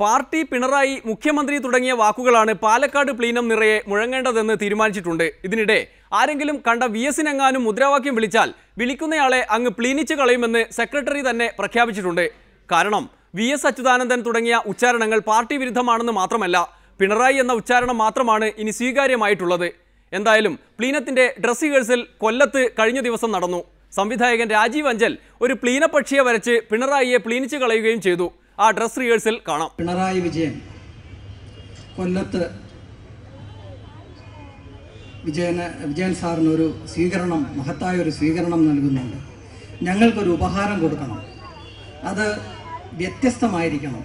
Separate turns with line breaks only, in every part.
party Pinarayi മുഖ്യമന്ത്രി തുടങ്ങിയ വാക്കുകളാണ് പാലക്കാട് പ്ലീനം നിറയെ മുഴങ്ങേണ്ടതെന്ന് തീരുമാനിച്ചിട്ടുണ്ട് ഇതിനിടെ ആരെങ്കിലും കണ്ട വി എസിനെങ്ങാനും മുദ്രാവാക്യം വിളിച്ചാൽ വിളിക്കുന്നയാളെ അങ്ങ് പ്ലീനിച്ച് കളയുമെന്ന് സെക്രട്ടറി തന്നെ പ്രഖ്യാപിച്ചിട്ടുണ്ട് കാരണം വി എസ് അച്യുതാനന്ദൻ തുടങ്ങിയ ഉച്ചാരണങ്ങൾ പാർട്ടി വിരുദ്ധമാണെന്ന് മാത്രമല്ല പിണറായി എന്ന ഉച്ചാരണം മാത്രമാണ് ഇനി സ്വീകാര്യമായിട്ടുള്ളത് എന്തായാലും പ്ലീനത്തിന്റെ ഡ്രസ് റിഹേഴ്സൽ കൊല്ലത്ത് കഴിഞ്ഞ ദിവസം നടന്നു സംവിധായകൻ രാജീവ് അഞ്ചൽ ഒരു പ്ലീനപക്ഷിയെ വരച്ച് പിണറായിയെ പ്ലീനിച്ച് കളയുകയും ചെയ്തു ആ ഡ്രസ് റിഹേഴ്സൽ കാണാം
പിണറായി വിജയൻ കൊല്ലത്ത് വിജയന് വിജയൻ സാറിന് ഒരു സ്വീകരണം മഹത്തായ ഒരു സ്വീകരണം നൽകുന്നുണ്ട് ഞങ്ങൾക്കൊരു ഉപഹാരം കൊടുക്കണം അത് വ്യത്യസ്തമായിരിക്കണം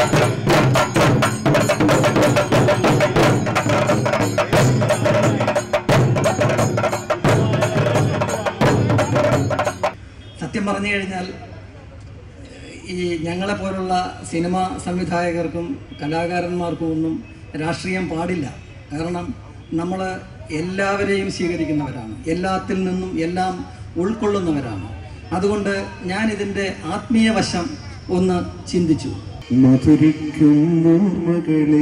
സത്യം പറഞ്ഞു കഴിഞ്ഞാൽ ഈ ഞങ്ങളെ പോലുള്ള സിനിമ സംവിധായകർക്കും കലാകാരന്മാർക്കും ഒന്നും രാഷ്ട്രീയം പാടില്ല കാരണം നമ്മൾ എല്ലാവരെയും സ്വീകരിക്കുന്നവരാണ് എല്ലാത്തിൽ നിന്നും എല്ലാം ഉൾക്കൊള്ളുന്നവരാണ് അതുകൊണ്ട് ഞാൻ ഇതിൻ്റെ ആത്മീയ വശം ഒന്ന് ചിന്തിച്ചു
മധുരിക്കും ഓർമ്മകളെ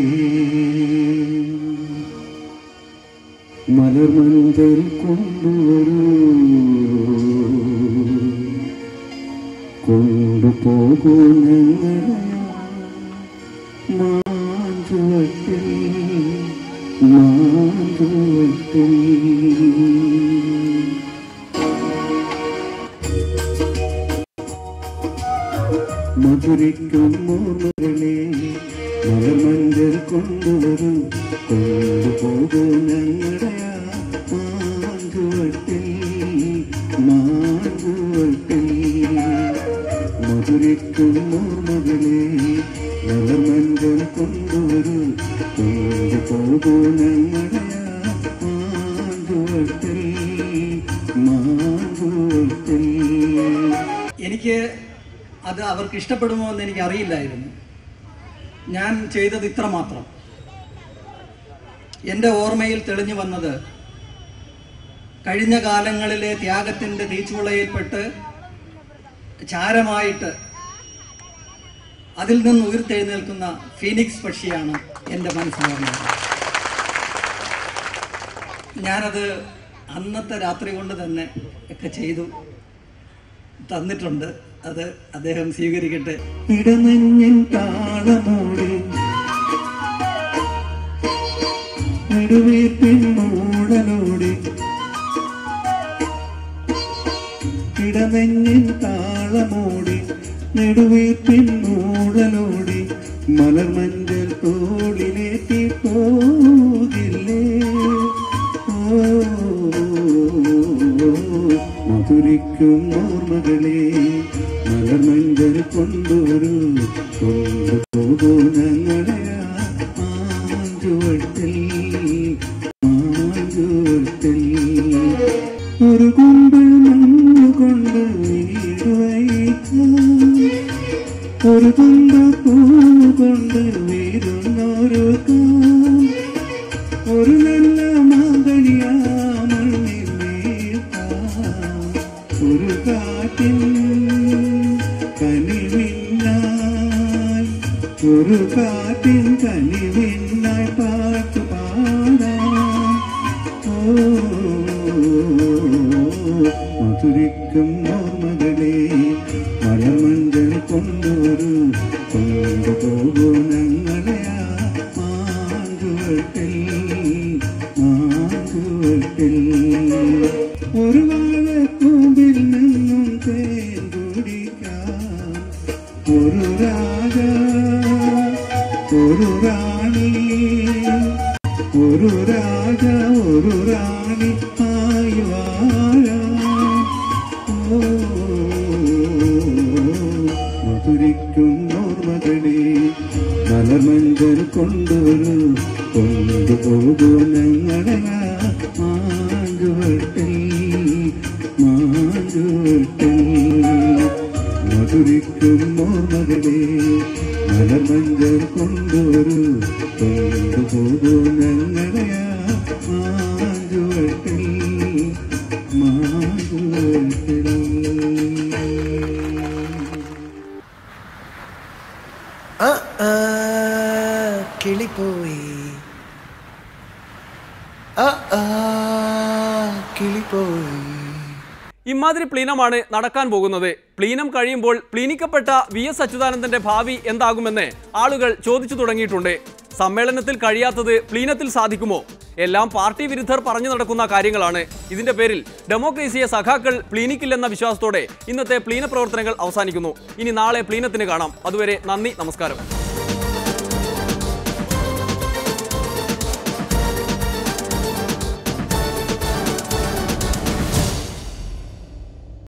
മലർമഞ്ചൽ കൊണ്ടുവരൂ കൊണ്ടുപോകൂ ഞങ്ങളെ മാഞ്ചുവട്ടിൽ മാഞ്ചുവട്ടിൽ മധുരിക്കും ഓർമ്മകളെ മലമഞ്ചൽ കൊണ്ടുവരും കൊണ്ടുപോകൂ ഞങ്ങളുടെ മാഞ്ചുവട്ടിൽ മാഞ്ചുവട്ടിൽ മധുരിക്കും ഓർമ്മകളെ മലമഞ്ചൽ കൊണ്ടുവരും കൊണ്ടുപോകൂ ഞങ്ങളുടെ മാഞ്ചുവട്ടിൽ മാഞ്ചുവട്ടിൽ
എനിക്ക് അത് അവർക്ക് ഇഷ്ടപ്പെടുമോ എന്ന് എനിക്ക് അറിയില്ലായിരുന്നു ഞാൻ ചെയ്തത് ഇത്ര മാത്രം എൻ്റെ ഓർമ്മയിൽ തെളിഞ്ഞു വന്നത് കഴിഞ്ഞ കാലങ്ങളിലെ ത്യാഗത്തിൻ്റെ തീച്ചുളയിൽപ്പെട്ട് ചാരമായിട്ട് അതിൽ നിന്ന് ഉയർത്തെഴുന്നേൽക്കുന്ന ഫീനിക്സ് പക്ഷിയാണ് എൻ്റെ മനസ്സിലാകുന്നത് ഞാനത് അന്നത്തെ രാത്രി കൊണ്ട് തന്നെ ഒക്കെ ചെയ്തു തന്നിട്ടുണ്ട് അത് അദ്ദേഹം സ്വീകരിക്കട്ടെ
ഇടനെഞ്ഞിൻ താളമോടി നെടുവീർപ്പിൻ മൂടലോടി ഇടനെഞ്ഞിൻ താളമോടി നെടുവീർപ്പിൻ മൂടലോടി മലർമഞ്ചൽ തോളിലേറ്റി പോകില്ലേ ഓ മധുരിക്കും ഓർമ്മകളെ മലർമഞ്ചൽ കൊണ്ടുവരൂ കൊണ്ടുപോകൂ ഞങ്ങളെ ആഞ്ചുവട്ടിൽ ആഞ്ചുവട്ടിൽ ഒരു കുമ്പിൾ മണ്ണുകൊണ്ട് വീട് വയ്ക്കാം ഒരു തുണ്ട പൂ കൊണ്ട് വീരുന്നൊരു കാം ഒരു നല്ല മാതണിയാമണ്ണിൽ വീഴ്ത്താം ഒരു കാറ്റിൻ കനിവിന്നായി ഒരു കാറ്റിൻ കനിവിന്നായി പാട്ട് പാടാം ഓ മധുരിക്കും ഓർമ്മകളെ മലമഞ്ചൽ കൊണ്ടുവരൂ കൊണ്ടുപോകൂ ഞങ്ങളെ മാഞ്ചുവട്ടിൽ മാഞ്ചുവട്ടിൽ ഒരു വാഴക്കൂമ്പിൽ നിന്നും തേൻ കുടിക്കാം ഒരു രാജ ഒരു റാണി ഒരു രാജ ഒരു റാണി ആയി വാഴാം ഓ മധുരിക്കും ഓർമ്മകളെ മലമഞ്ചൽ കൊണ്ടുവരൂ കൊണ്ടുപോകൂ ഞങ്ങളെ മാഞ്ചുവട്ടിൽ മാഞ്ചുവട്ടിൽ മധുരിക്കും ഓർമ്മകളെ മലമഞ്ചൽ കൊണ്ടുവരൂ കൊണ്ടുപോകൂ ഞങ്ങളെ മാഞ്ചുവട്ടിൽ മാഞ്ചുവട്ടിൽ
ആ ആ കിളിപ്പോയി ആ ആ കിളിപ്പോയി
ഇമാതിരി പ്ലീനമാണ് നടക്കാൻ പോകുന്നത് പ്ലീനം കഴിയുമ്പോൾ പ്ലീനിക്കപ്പെട്ട വി എസ് അച്യുതാനന്ദന്റെ ഭാവി എന്താകുമെന്ന് ആളുകൾ ചോദിച്ചു തുടങ്ങിയിട്ടുണ്ട് സമ്മേളനത്തിൽ കഴിയാത്തത് പ്ലീനത്തിൽ സാധിക്കുമോ എല്ലാം പാർട്ടി വിരുദ്ധർ പറഞ്ഞു നടക്കുന്ന കാര്യങ്ങളാണ് ഇതിന്റെ പേരിൽ ഡെമോക്രസിയെ സഖാക്കൾ പ്ലീനിക്കില്ലെന്ന വിശ്വാസത്തോടെ ഇന്നത്തെ പ്ലീന പ്രവർത്തനങ്ങൾ അവസാനിക്കുന്നു ഇനി നാളെ പ്ലീനത്തിന് കാണാം അതുവരെ നന്ദി നമസ്കാരം